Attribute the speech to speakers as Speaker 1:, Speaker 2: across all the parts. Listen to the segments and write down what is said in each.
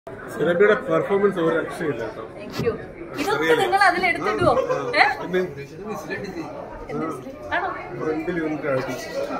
Speaker 1: സുരഭിയുടെ performance ഒരു രക്ഷയില്ല കേട്ടോ
Speaker 2: Thank you. ഇതൊക്കെ നിങ്ങൾ അതിലെടുത്തിടുവോ ഏ?
Speaker 1: പിന്നെ
Speaker 2: എന്ത് വിസില്? ആണോ
Speaker 1: ഫ്രണ്ടിൽ ഇരുന്നിട്ട് അടി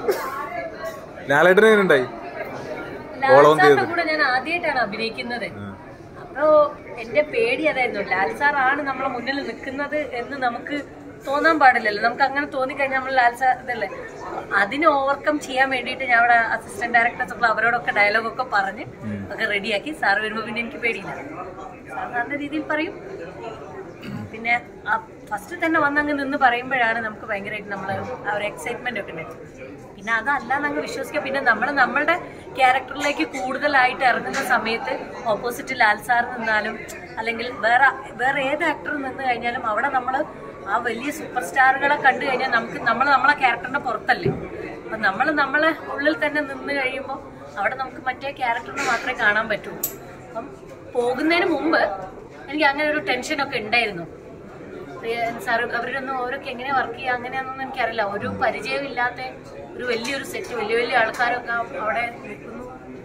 Speaker 3: ലാലേട്ടന് എങ്ങനെയുണ്ടായി
Speaker 2: ലാൽ
Speaker 3: ഓളം
Speaker 2: സാറിന്റെ
Speaker 3: തീർന്നു.
Speaker 2: കൂടെ ഞാൻ ആദ്യമായിട്ടാണ് അഭിനയിക്കുന്നത് അപ്പോ എന്റെ പേടി അതായിരുന്നു ലാൽ സാർ ആണ് നമ്മളെ മുന്നിൽ നിൽക്കുന്നത് എന്ന് നമുക്ക് തോന്നാൻ പാടില്ലല്ലോ നമുക്ക് അങ്ങനെ തോന്നിക്കഴിഞ്ഞാൽ നമ്മൾ ലാൽ സാർ ഇതല്ലേ അതിനെ ഓവർകം ചെയ്യാൻ വേണ്ടിയിട്ട് ഞാൻ അവിടെ അസിസ്റ്റന്റ് ഡയറക്ടേഴ്സ് ഒക്കെ അവരോടൊക്കെ ഡയലോഗ് ഒക്കെ പറഞ്ഞ് ഒക്കെ റെഡിയാക്കി സാർ വരുമ്പോൾ പിന്നെ എനിക്ക് പേടിയില്ല സാർ നല്ല രീതിയിൽ പറയും പിന്നെ ഫസ്റ്റ് തന്നെ വന്നങ്ങ് നിന്ന് പറയുമ്പോഴാണ് നമുക്ക് ഭയങ്കരമായിട്ട് നമ്മൾ ആ ഒരു എക്സൈറ്റ്മെന്റ് ഒക്കെ ഉണ്ടായത് പിന്നെ അതല്ലാന്ന് അങ്ങ് വിശ്വസിക്കുക പിന്നെ നമ്മൾ നമ്മളുടെ ക്യാരക്ടറിലേക്ക് കൂടുതലായിട്ട് ഇറങ്ങുന്ന സമയത്ത് ഓപ്പോസിറ്റ് ലാൽ സാർ നിന്നാലും അല്ലെങ്കിൽ വേറെ വേറെ ഏത് ആക്ടർ നിന്ന് കഴിഞ്ഞാലും അവിടെ നമ്മൾ ആ വലിയ സൂപ്പർ സ്റ്റാറുകളെ കണ്ടു കഴിഞ്ഞാൽ നമുക്ക് നമ്മൾ നമ്മളെ ക്യാരക്ടറിന്റെ പുറത്തല്ലേ അപ്പം നമ്മൾ നമ്മളെ ഉള്ളിൽ തന്നെ നിന്ന് കഴിയുമ്പോൾ അവിടെ നമുക്ക് മറ്റേ ക്യാരക്ടറിനെ മാത്രമേ കാണാൻ പറ്റൂ അപ്പം പോകുന്നതിന് മുമ്പ് എനിക്ക് അങ്ങനെ ഒരു ടെൻഷനൊക്കെ ഉണ്ടായിരുന്നു സാർ അവരൊന്നും ഓരോക്കെ എങ്ങനെ വർക്ക് ചെയ്യുക അങ്ങനെയാണെന്നൊന്നും എനിക്കറിയില്ല ഒരു പരിചയമില്ലാത്ത ഒരു വലിയൊരു സെറ്റ് വലിയ വലിയ ആൾക്കാരൊക്കെ അവിടെ നിൽക്കുന്നു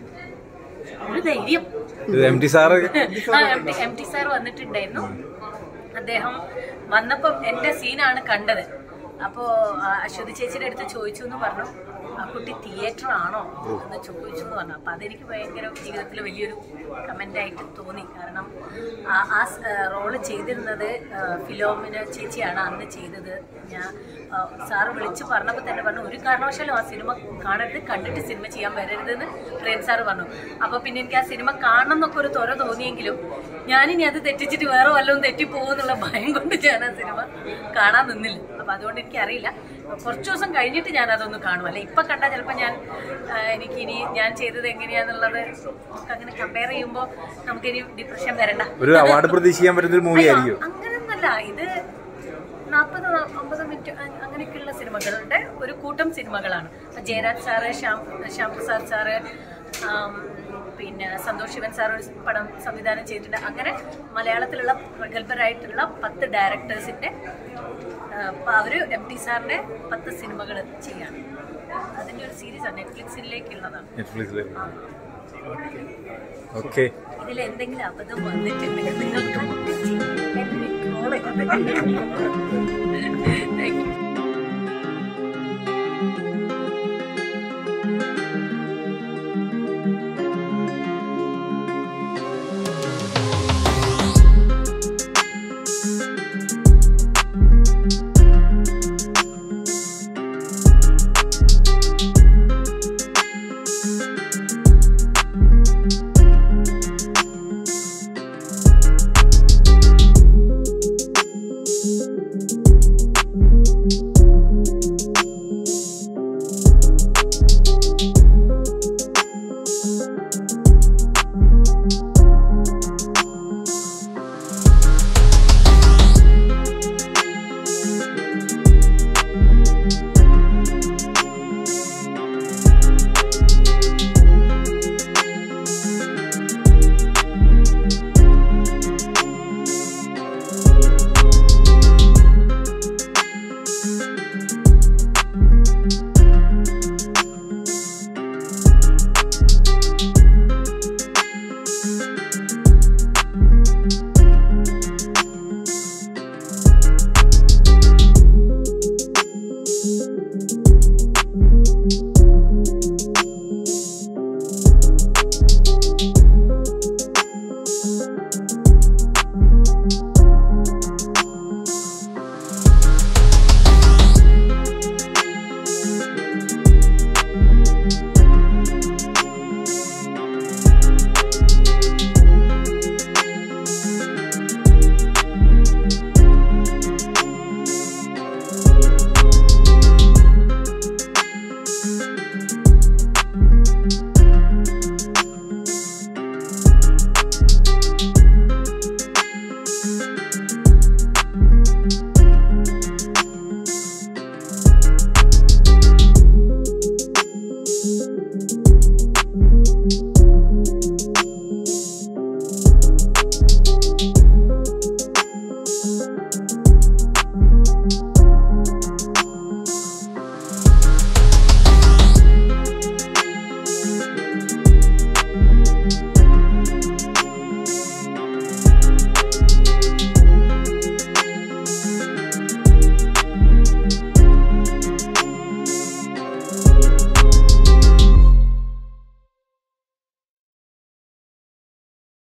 Speaker 2: ഒരു ധൈര്യം
Speaker 3: ഇത് എം ടി സാറ്
Speaker 2: ആ എം ടി സാർ വന്നിട്ടുണ്ടായിരുന്നു അദ്ദേഹം വന്നപ്പം എന്റെ സീനാണ് കണ്ടത് അപ്പോ ആ, അശ്വതി ചേച്ചിയുടെ അടുത്ത് ചോദിച്ചു എന്ന് പറഞ്ഞു ആ കുട്ടി തിയേറ്റർ ആണോ എന്ന് ചോദിച്ചു എന്ന് പറഞ്ഞു അപ്പൊ അതെനിക്ക് ഭയങ്കര ജീവിതത്തിൽ വലിയൊരു കമന്റ് ആയിട്ട് തോന്നി കാരണം ആ ആ റോള് ചെയ്തിരുന്നത് ആ, ഫിലോമിന ചേച്ചിയാണ് അന്ന് ചെയ്തത് ഞാൻ ആ, സാറ് വിളിച്ചു പറഞ്ഞപ്പോൾ തന്നെ പറഞ്ഞു ഒരു കാരണവശാലും ആ സിനിമ കാണരുത് കണ്ടിട്ട് സിനിമ ചെയ്യാൻ വരരുതെന്ന് പ്രേം സാറ് പറഞ്ഞു അപ്പൊ പിന്നെ എനിക്ക് ആ സിനിമ കാണണം എന്നൊക്കെ ഒരു ത്വര തോന്നിയെങ്കിലും ഞാനിനി അത് തെറ്റിച്ചിട്ട് വേറെ വല്ലതും തെറ്റിപ്പോകുന്നുള്ള ഭയം കൊണ്ട് ഞാൻ ആ സിനിമ കാണാൻ നിന്നില്ല അപ്പൊ അതുകൊണ്ട് എനിക്ക് അറിയില്ല കുറച്ച് ദിവസം കഴിഞ്ഞിട്ട് ഞാൻ അതൊന്ന് കാണും അല്ലെ ഇപ്പൊ കണ്ടാൽ ചിലപ്പോൾ ഞാൻ ആ, എനിക്കിനി ഞാൻ ചെയ്തത് എങ്ങനെയാന്നുള്ളത് നമുക്ക് അങ്ങനെ കമ്പയർ ചെയ്യുമ്പോൾ നമുക്കിനി ഡിപ്രഷൻ വരണ്ട
Speaker 3: ഒരു അവാർഡ് പ്രതീക്ഷിക്കാൻ പറ്റുന്ന ഒരു മൂവി
Speaker 2: അയ്യോ,
Speaker 3: ആയിരിക്കും
Speaker 2: അങ്ങനെയൊന്നല്ല ഇത് നാൽപ്പത് അമ്പത് മിനിറ്റ് അ- അങ്ങനെയൊക്കെയുള്ള സിനിമകളുടെ ഒരു കൂട്ടം സിനിമകളാണ് അപ്പൊ ജയരാജ് സാറ് ശ്യാം ശ്യാം പ്രസാദ് സാറ് ആം, പിന്നെ സന്തോഷ് ശിവൻ സാർ ഒരു പടം സംവിധാനം ചെയ്തിട്ടുണ്ട് അങ്ങനെ മലയാളത്തിലുള്ള പ്രഗത്ഭരായിട്ടുള്ള പത്ത് ഡയറക്ടേഴ്സിന്റെ ആ, അപ്പൊ അവര് എം ടി സാറിന്റെ പത്ത് സിനിമകൾ ചെയ്യാണ് അതിന്റെ ഒരു സീരീസാണ് നെറ്റ്ഫ്ലിക്സിലേക്കുള്ളതാണ്
Speaker 3: നെറ്റ്ഫ്ലിക്സിൽ ഓക്കെ
Speaker 2: ഇതിൽ എന്തെങ്കിലും അബദ്ധം വന്നിട്ടുണ്ടെങ്കിൽ നിങ്ങൾ കണ്ടിച്ച് എന്നെ call ചെയ്ത്. Thank you.